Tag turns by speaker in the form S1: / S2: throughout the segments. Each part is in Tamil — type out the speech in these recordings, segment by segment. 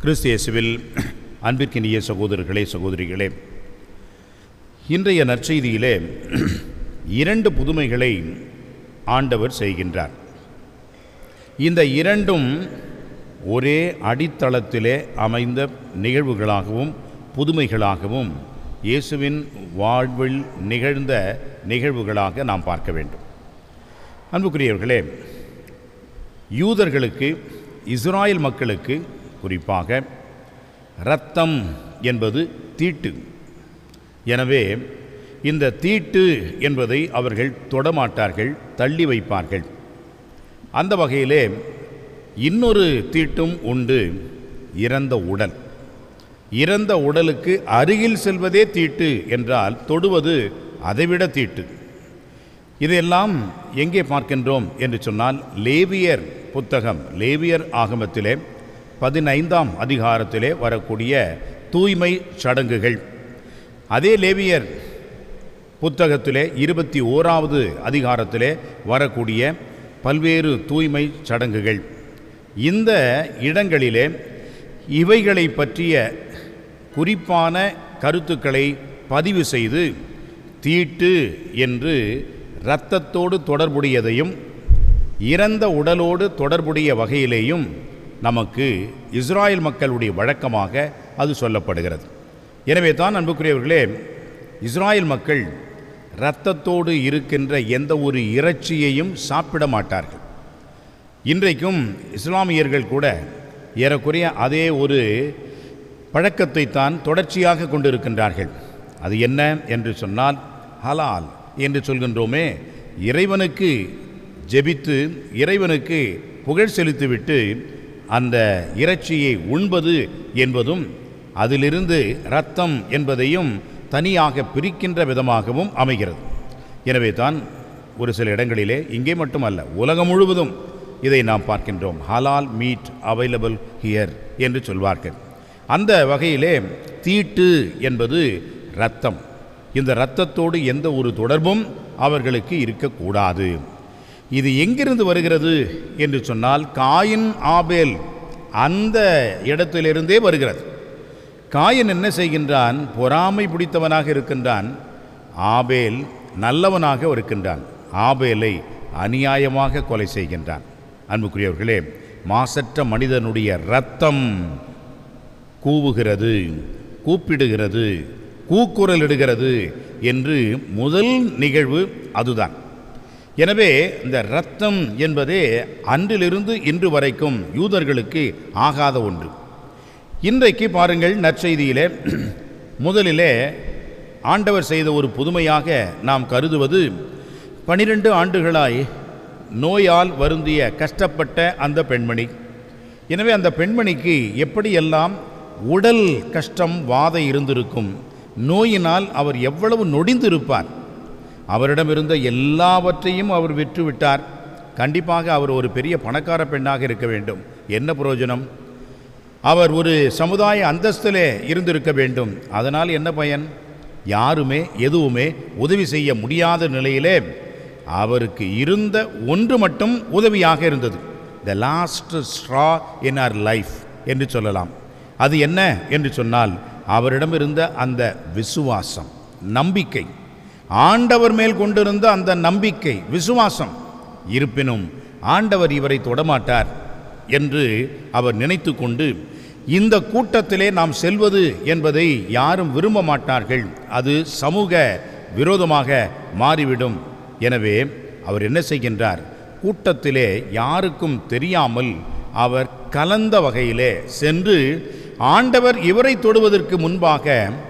S1: கிறிஸ்து இயேசுவில் அன்பிற்கினிய சகோதரர்களே சகோதரிகளே இன்றைய நற்செய்தியிலே இரண்டு புதுமைகளை ஆண்டவர் செய்கின்றார் இந்த இரண்டும் ஒரே அடித்தளத்திலே அமைந்த நிகழ்வுகளாகவும் புதுமைகளாகவும் இயேசுவின் வாழ்வில் நிகழ்ந்த நிகழ்வுகளாக நாம் பார்க்க வேண்டும் அன்புக்குரியவர்களே யூதர்களுக்கு இஸ்ராயல் மக்களுக்கு குறிப்பாக இரத்தம் என்பது தீட்டு எனவே இந்த தீட்டு என்பதை அவர்கள் தொடமாட்டார்கள் தள்ளி வைப்பார்கள் அந்த வகையிலே இன்னொரு தீட்டும் உண்டு இறந்த உடல் இறந்த உடலுக்கு அருகில் செல்வதே தீட்டு என்றால் தொடுவது அதைவிட தீட்டு இதையெல்லாம் எங்கே பார்க்கின்றோம் என்று சொன்னால் லேவியர் புத்தகம் லேவியர் ஆகமத்திலே பதினைந்தாம் அதிகாரத்திலே வரக்கூடிய தூய்மை சடங்குகள் அதே லேவியர் புத்தகத்திலே இருபத்தி ஓராவது அதிகாரத்திலே வரக்கூடிய பல்வேறு தூய்மை சடங்குகள் இந்த இடங்களிலே இவைகளை பற்றிய குறிப்பான கருத்துக்களை பதிவு செய்து தீட்டு என்று இரத்தத்தோடு தொடர்புடையதையும் இறந்த உடலோடு தொடர்புடைய வகையிலேயும் நமக்கு இஸ்ராயல் மக்களுடைய வழக்கமாக அது சொல்லப்படுகிறது எனவே தான் அன்புக்குரியவர்களே இஸ்ராயல் மக்கள் இரத்தத்தோடு இருக்கின்ற எந்த ஒரு இறைச்சியையும் சாப்பிட மாட்டார்கள் இன்றைக்கும் இஸ்லாமியர்கள் கூட ஏறக்குறைய அதே ஒரு பழக்கத்தை தான் தொடர்ச்சியாக கொண்டிருக்கின்றார்கள் அது என்ன என்று சொன்னால் ஹலால் என்று சொல்கின்றோமே இறைவனுக்கு ஜெபித்து இறைவனுக்கு புகழ் செலுத்திவிட்டு அந்த இறைச்சியை உண்பது என்பதும் அதிலிருந்து இரத்தம் என்பதையும் தனியாக பிரிக்கின்ற விதமாகவும் அமைகிறது எனவே தான் ஒரு சில இடங்களிலே இங்கே மட்டுமல்ல உலகம் முழுவதும் இதை நாம் பார்க்கின்றோம் ஹலால் மீட் அவைலபிள் ஹியர் என்று சொல்வார்கள் அந்த வகையிலே தீட்டு என்பது இரத்தம் இந்த இரத்தத்தோடு எந்த ஒரு தொடர்பும் அவர்களுக்கு இருக்கக்கூடாது இது எங்கிருந்து வருகிறது என்று சொன்னால் காயின் ஆபேல் அந்த இடத்திலிருந்தே வருகிறது காயின் என்ன செய்கின்றான் பொறாமை பிடித்தவனாக இருக்கின்றான் ஆபேல் நல்லவனாக இருக்கின்றான் ஆபேலை அநியாயமாக கொலை செய்கின்றான் அன்புக்குரியவர்களே மாசற்ற மனிதனுடைய இரத்தம் கூவுகிறது கூப்பிடுகிறது கூக்குரலிடுகிறது என்று முதல் நிகழ்வு அதுதான் எனவே இந்த இரத்தம் என்பதே அன்றிலிருந்து இன்று வரைக்கும் யூதர்களுக்கு ஆகாத ஒன்று இன்றைக்கு பாருங்கள் நற்செய்தியிலே முதலிலே ஆண்டவர் செய்த ஒரு புதுமையாக நாம் கருதுவது பனிரெண்டு ஆண்டுகளாய் நோயால் வருந்திய கஷ்டப்பட்ட அந்த பெண்மணி எனவே அந்த பெண்மணிக்கு எப்படியெல்லாம் உடல் கஷ்டம் வாத இருந்திருக்கும் நோயினால் அவர் எவ்வளவு நொடிந்திருப்பார் அவரிடமிருந்த எல்லாவற்றையும் அவர் விற்றுவிட்டார் கண்டிப்பாக அவர் ஒரு பெரிய பணக்கார பெண்ணாக இருக்க வேண்டும் என்ன பிரயோஜனம் அவர் ஒரு சமுதாய அந்தஸ்திலே இருந்திருக்க வேண்டும் அதனால் என்ன பயன் யாருமே எதுவுமே உதவி செய்ய முடியாத நிலையிலே அவருக்கு இருந்த ஒன்று மட்டும் உதவியாக இருந்தது the last straw in our life என்று சொல்லலாம் அது என்ன என்று சொன்னால் அவரிடம் இருந்த அந்த விசுவாசம் நம்பிக்கை ஆண்டவர் மேல் கொண்டிருந்த அந்த நம்பிக்கை விசுவாசம் இருப்பினும் ஆண்டவர் இவரை தொடமாட்டார் என்று அவர் நினைத்து கொண்டு இந்த கூட்டத்திலே நாம் செல்வது என்பதை யாரும் விரும்ப மாட்டார்கள் அது சமூக விரோதமாக மாறிவிடும் எனவே அவர் என்ன செய்கின்றார் கூட்டத்திலே யாருக்கும் தெரியாமல் அவர் கலந்த வகையிலே சென்று ஆண்டவர் இவரை தொடுவதற்கு முன்பாக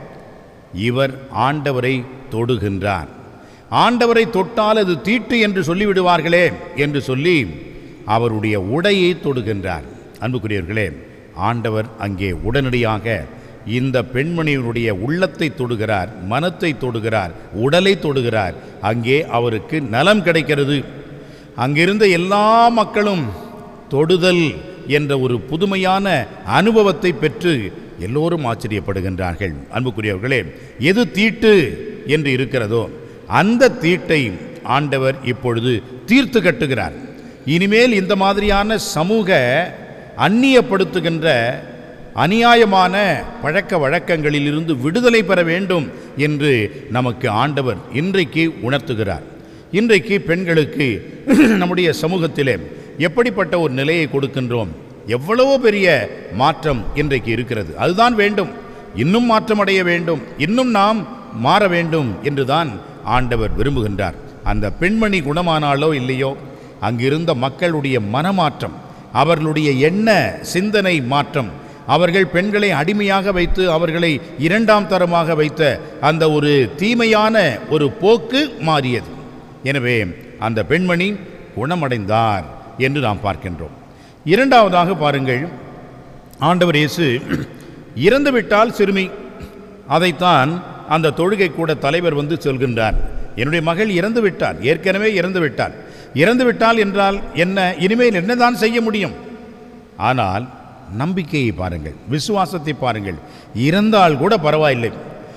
S1: இவர் ஆண்டவரை தொடுகின்றார் ஆண்டவரை தொட்டால் அது தீட்டு என்று சொல்லிவிடுவார்களே என்று சொல்லி அவருடைய உடையை தொடுகின்றார் அன்புக்குரியவர்களே ஆண்டவர் அங்கே உடனடியாக இந்த பெண்மணியினுடைய உள்ளத்தை தொடுகிறார் மனத்தை தொடுகிறார் உடலை தொடுகிறார் அங்கே அவருக்கு நலம் கிடைக்கிறது அங்கிருந்த எல்லா மக்களும் தொடுதல் என்ற ஒரு புதுமையான அனுபவத்தை பெற்று எல்லோரும் ஆச்சரியப்படுகின்றார்கள் அன்புக்குரியவர்களே எது தீட்டு என்று இருக்கிறதோ அந்த தீட்டை ஆண்டவர் இப்பொழுது தீர்த்து கட்டுகிறார் இனிமேல் இந்த மாதிரியான சமூக அந்நியப்படுத்துகின்ற அநியாயமான பழக்க வழக்கங்களிலிருந்து விடுதலை பெற வேண்டும் என்று நமக்கு ஆண்டவர் இன்றைக்கு உணர்த்துகிறார் இன்றைக்கு பெண்களுக்கு நம்முடைய சமூகத்திலே எப்படிப்பட்ட ஒரு நிலையை கொடுக்கின்றோம் எவ்வளவோ பெரிய மாற்றம் இன்றைக்கு இருக்கிறது அதுதான் வேண்டும் இன்னும் மாற்றமடைய வேண்டும் இன்னும் நாம் மாற வேண்டும் என்றுதான் ஆண்டவர் விரும்புகின்றார் அந்த பெண்மணி குணமானாலோ இல்லையோ அங்கிருந்த மக்களுடைய மனமாற்றம் அவர்களுடைய எண்ண சிந்தனை மாற்றம் அவர்கள் பெண்களை அடிமையாக வைத்து அவர்களை இரண்டாம் தரமாக வைத்த அந்த ஒரு தீமையான ஒரு போக்கு மாறியது எனவே அந்த பெண்மணி குணமடைந்தார் என்று நாம் பார்க்கின்றோம் இரண்டாவதாக பாருங்கள் ஆண்டவர் இயேசு இறந்துவிட்டால் சிறுமி அதைத்தான் அந்த தொழுகை கூட தலைவர் வந்து சொல்கின்றார் என்னுடைய மகள் இறந்து விட்டார் ஏற்கனவே இறந்து விட்டார் இறந்து விட்டால் என்றால் என்ன இனிமேல் என்னதான் செய்ய முடியும் ஆனால் நம்பிக்கையை பாருங்கள் விசுவாசத்தை பாருங்கள் இறந்தால் கூட பரவாயில்லை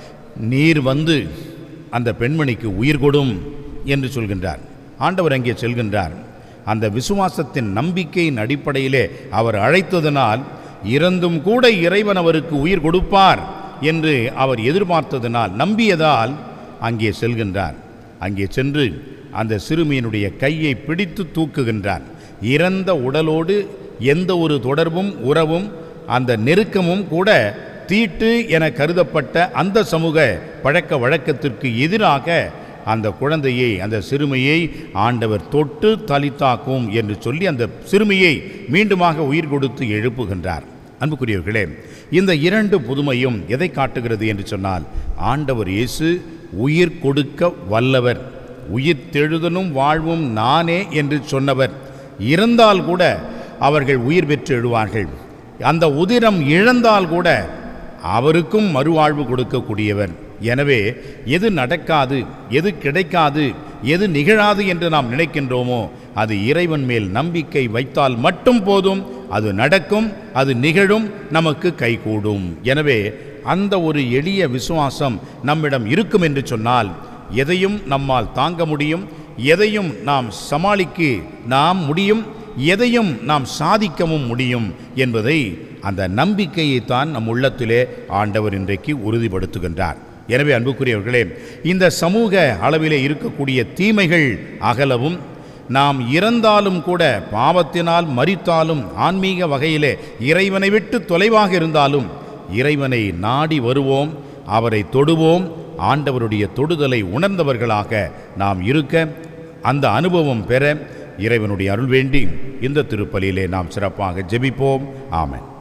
S1: நீர் வந்து அந்த பெண்மணிக்கு உயிர் கொடும் என்று சொல்கின்றார் ஆண்டவர் அங்கே செல்கின்றார் அந்த விசுவாசத்தின் நம்பிக்கையின் அடிப்படையிலே அவர் அழைத்ததனால் இறந்தும் கூட இறைவன் அவருக்கு உயிர் கொடுப்பார் என்று அவர் எதிர்பார்த்ததனால் நம்பியதால் அங்கே செல்கின்றார் அங்கே சென்று அந்த சிறுமியினுடைய கையை பிடித்து தூக்குகின்றார் இறந்த உடலோடு எந்த ஒரு தொடர்பும் உறவும் அந்த நெருக்கமும் கூட தீட்டு என கருதப்பட்ட அந்த சமூக பழக்க வழக்கத்திற்கு எதிராக அந்த குழந்தையை அந்த சிறுமியை ஆண்டவர் தொட்டு தலித்தாக்கும் என்று சொல்லி அந்த சிறுமியை மீண்டுமாக உயிர் கொடுத்து எழுப்புகின்றார் அன்புக்குரியவர்களே இந்த இரண்டு புதுமையும் எதை காட்டுகிறது என்று சொன்னால் ஆண்டவர் இயேசு உயிர் கொடுக்க வல்லவர் உயிர் தெழுதலும் வாழ்வும் நானே என்று சொன்னவர் இருந்தால் கூட அவர்கள் உயிர் பெற்று எழுவார்கள் அந்த உதிரம் இழந்தால் கூட அவருக்கும் மறுவாழ்வு கொடுக்கக்கூடியவர் எனவே எது நடக்காது எது கிடைக்காது எது நிகழாது என்று நாம் நினைக்கின்றோமோ அது இறைவன் மேல் நம்பிக்கை வைத்தால் மட்டும் போதும் அது நடக்கும் அது நிகழும் நமக்கு கைகூடும் எனவே அந்த ஒரு எளிய விசுவாசம் நம்மிடம் இருக்கும் என்று சொன்னால் எதையும் நம்மால் தாங்க முடியும் எதையும் நாம் சமாளிக்க நாம் முடியும் எதையும் நாம் சாதிக்கவும் முடியும் என்பதை அந்த நம்பிக்கையைத்தான் நம் உள்ளத்திலே ஆண்டவர் இன்றைக்கு உறுதிப்படுத்துகின்றார் எனவே அன்புக்குரியவர்களே இந்த சமூக அளவிலே இருக்கக்கூடிய தீமைகள் அகலவும் நாம் இறந்தாலும் கூட பாவத்தினால் மரித்தாலும் ஆன்மீக வகையிலே இறைவனை விட்டு தொலைவாக இருந்தாலும் இறைவனை நாடி வருவோம் அவரை தொடுவோம் ஆண்டவருடைய தொடுதலை உணர்ந்தவர்களாக நாம் இருக்க அந்த அனுபவம் பெற இறைவனுடைய அருள் வேண்டி இந்த திருப்பலியிலே நாம் சிறப்பாக ஜெபிப்போம் ஆமென்